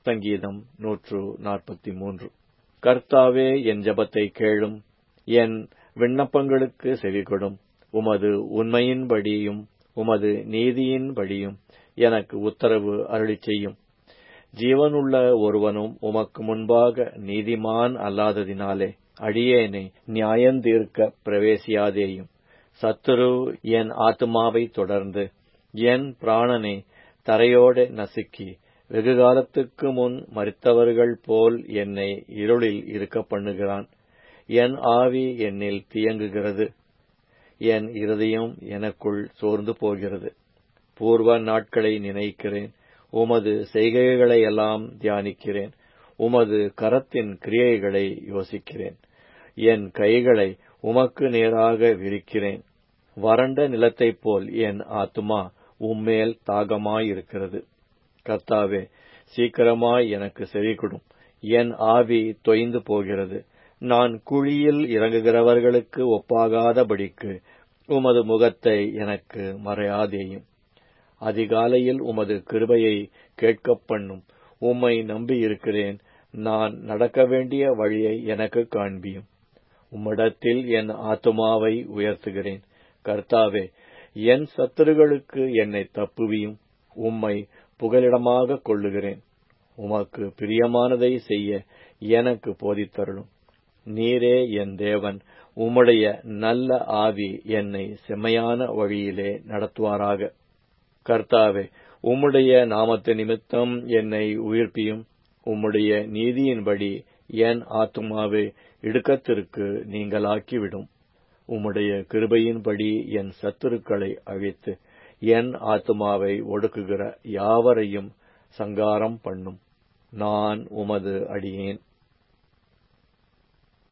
சங்கீதம் நூற்று நாற்பத்தி மூன்று கர்த்தாவே என் ஜபத்தை கேளும் என் விண்ணப்பங்களுக்கு செவிகொடும் உமது உண்மையின்படியும் உமது நீதியின்படியும் எனக்கு உத்தரவு அருளிச் செய்யும் ஜீவனுள்ள ஒருவனும் உமக்கு முன்பாக நீதிமான் அல்லாததினாலே அடியேனை நியாயந்தீர்க்க பிரவேசியாதேயும் சத்துரு என் ஆத்துமாவை தொடர்ந்து என் பிராணனை தரையோடு நசுக்கி வெகுகாலத்துக்கு முன் மறித்தவர்கள் போல் என்னை இருளில் இருக்க பண்ணுகிறான் என் ஆவி என்னில் தியங்குகிறது என் இருதயம் எனக்குள் சோர்ந்து போகிறது பூர்வ நாட்களை நினைக்கிறேன் உமது செய்கைகளையெல்லாம் தியானிக்கிறேன் உமது கரத்தின் கிரியைகளை யோசிக்கிறேன் என் கைகளை உமக்கு நேராக விரிக்கிறேன் வறண்ட நிலத்தைப் போல் என் ஆத்துமா உம்மேல் தாகமாயிருக்கிறது கர்த்தாவே சீக்கிரமாய் எனக்கு செவிகொடும் என் ஆவி தொய்ந்து போகிறது நான் குழியில் இறங்குகிறவர்களுக்கு ஒப்பாகாதபடிக்கு உமது முகத்தை எனக்கு மறையாதேயும் அதிகாலையில் உமது கிருபையை கேட்கப் பண்ணும் உம்மை நம்பியிருக்கிறேன் நான் நடக்க வேண்டிய வழியை எனக்கு காண்பியும் உம்மிடத்தில் என் ஆத்துமாவை உயர்த்துகிறேன் கர்த்தாவே என் சத்துருகளுக்கு என்னை தப்புவியும் உம்மை புகலிடமாக கொள்ளுகிறேன் உமக்கு பிரியமானதை செய்ய எனக்கு போதித்தருளும் நீரே என் தேவன் உம்முடைய நல்ல ஆவி என்னை செம்மையான வழியிலே நடத்துவாராக கர்த்தாவே உம்முடைய நாமத்து நிமித்தம் என்னை உயிர்ப்பியும் உம்முடைய நீதியின்படி என் ஆத்துமாவை இடுக்கத்திற்கு நீங்களாக்கிவிடும் உம்முடைய கிருபையின்படி என் சத்துருக்களை அழித்து என் ஆத்துமாவை ஒடுக்குகிற யாவரையும் சங்காரம் பண்ணும் நான் உமது அடியேன்